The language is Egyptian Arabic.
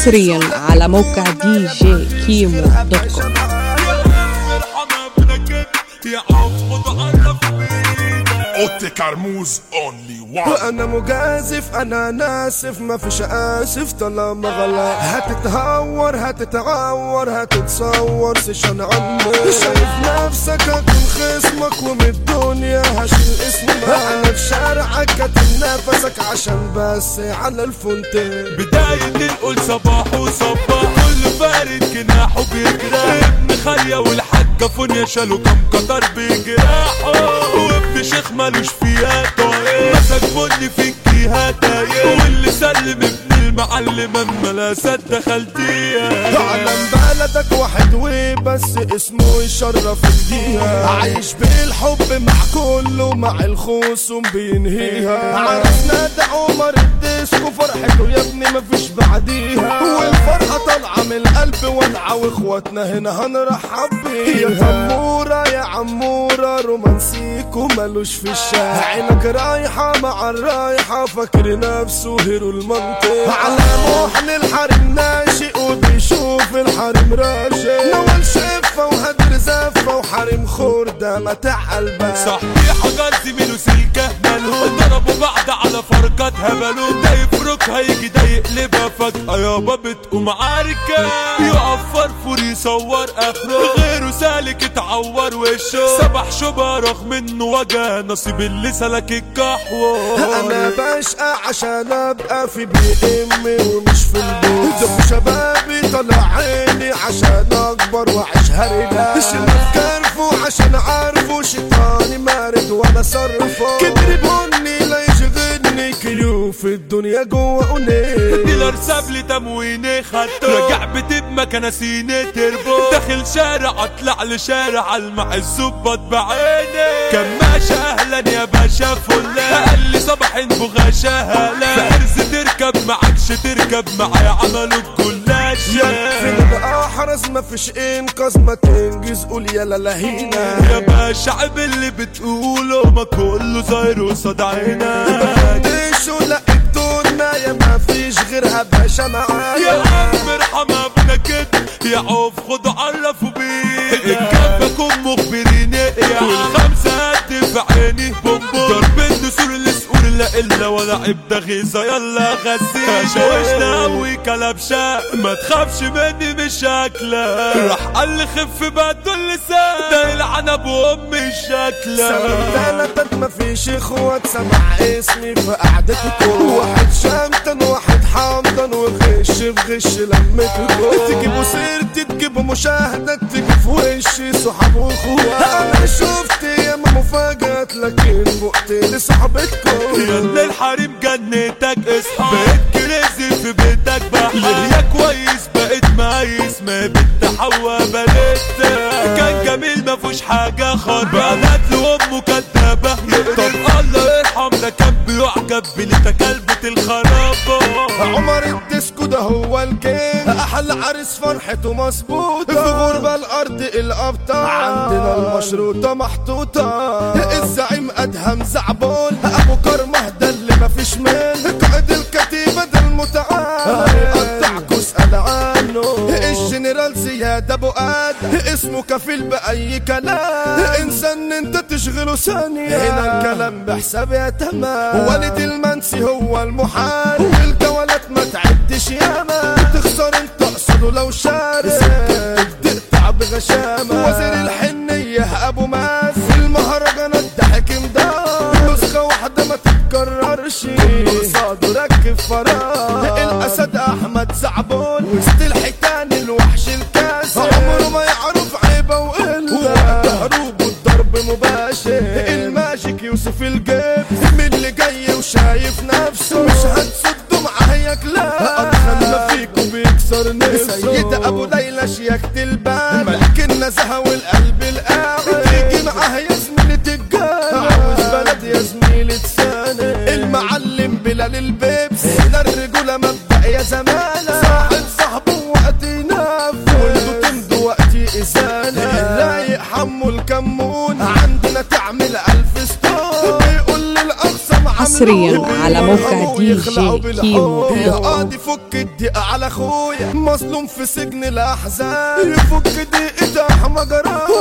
حصريا على موقع دي جي كيمو دوت كوم اوتي كرموز اونلي وان انا مجازف انا ناسف ما فيش اسف طالما غلا هتتهور هتتعور هتتصور سيشن عمي شايف نفسك هكون خصمك ومن الدنيا هشيل اسمك انا في شارعك كاتم نفسك عشان بس على الفونتين بداية نقول صباح وصباح كل فارد جناحه بيجرح ابن خالية والحاجة فونيا شالوا كم قطر بجراحه وابن شيخ مالوش فيها طايق مسك بني في الجهات واللي سلم ابن المعلم اما لا صدق خالتيها علم بلدك واحد وبس اسمه يشرف الجهة عايش بالحب مع كله مع الخصوم بينهيها عرسنا ده عمر الديسكو فرحته يا ابني مفيش بعديها والفرحة طالعة من القلب والعة واخواتنا هنا هنرحب بيها يا تمورة يا عمورة رومانسيكو ملوش في الشارع عينك رايحة مع الرايحة فاكر نفسه هيرو المنطقة على محن الحريم ناشئ وبيشوف الحريم راشق نوال شفة وهدر زفة وحريم خردة متاع قلبك صاحبي حجر زميله سلكه مالهم ضربوا بعض على فرقات هبلوا ده يفركها يجي ده يقلبها فجأة يابا بتقوم عركة يقف فرفور يصور اخره غيره سالك اتعور وشه سبح شبه رغم انه وجه نصيب اللي سلك الكحوة انا بشقى عشان ابقى في بي امي ومش في البيت دم شبابي طلع عيني عشان اكبر واعيش هربا شلت كرفه عشان عارفه شيطاني مارد وانا صرفه كبر بني لا يشغلني كيلو في الدنيا جوه اوني ديلر ساب لي تمويني خدته رجع بتب مكانه سيني تربو داخل شارع اطلع لشارع المع الزبط بعيني كماشة اهلا يا باشا فلا قال لي صباح بغاشة هلا فارس تركب معكش تركب معايا عملوا الجلاشة فين الاحرز ما فيش انقاذ ما تنجز قول يا لهينا يا باشا عيب اللي بتقوله ما كله زاير قصاد عينك بفنشوا لا الدنيا يا ما فيش غيرها باشا يا معايا عم ارحم ابنك كده يا عوف خدوا عرفوا بيه الكفة كن مخبرين يا والخمسة قد في عيني بومبو ضرب النسور الاسقور لا الا ولا عيب ده غيظة يلا غسيل شوشنا قوي كلبشة ما تخافش مني مش هاكلة راح قال لي خف بده اللسان ده العنب وامي شكلة ثلاثة ما فيش اخوات سمع اسمي في قعدتكم واحد شمتن واحد حمضن وغش في غش لمتكم تجيبوا سيرتي تجيبوا مشاهدة تيجي في وشي صحاب واخوات انا شفت ياما مفاجآت لكن وقت لصاحبتكم يلا الحريم جنتك اصحى بقيت كريزي في بيتك بحر يا كويس بقيت مايس ما بنت حوا بلدت كان جميل ما فيهوش حاجة خرب بنات لأمه كدابة طب الله يرحم ده كان بيعجب بنت كلبة الخرابة عمر الديسكو ده هو الكينج احلى عريس فرحته مظبوط في غربة الارض الابطال عندنا المشروطة محطوطة الزعيم ادهم زعبول ابو كرمه ده اللي مفيش منه قائد الكتيبة ده المتعال قطعكوا اسأل عنه الجنرال زياد ابو ادم اسمه كفيل باي كلام انسان انت تشغله ثانية هنا الكلام بحساب يا تمام والد المنسي هو المحال والجولات ما تعدش ياما تخسر انت اقصده لو شارك تقطع بغشامة وزير الحنية ابو ماس في المهرجانات ده حكم دار نسخة واحدة ما تتكررش قصاده ركب فراغ الاسد احمد زعبول وسط الحيتان الوحش الكاس عمره ما يعرف عيبه وقله هروب والضرب مباشر الماجيك يوسف الجيب من اللي جاي وشايف نفسه مش هتصده معاه ياكلها اضخم ما فيكم بيكسر نفسه سيد ابو ليلى شياكة الباب ملك النزهة والقلب القاعد تيجي معاه يا زميلة الجار عاوز بلد يا زميلة سنة المعلم بلال البيبس هنا الرجولة مبدأ يا زمانة صاحب صاحبه وقت ينام وانتوا تمدوا وقت إزالة الرايق حمو الكمون عندنا تعمل ألف ستون بيقول للأقصى مع حصريا على موقع دي جي كيمو يا قاضي فك الدقة على اخويا مظلوم في سجن الاحزان يفك دقيقة مجرى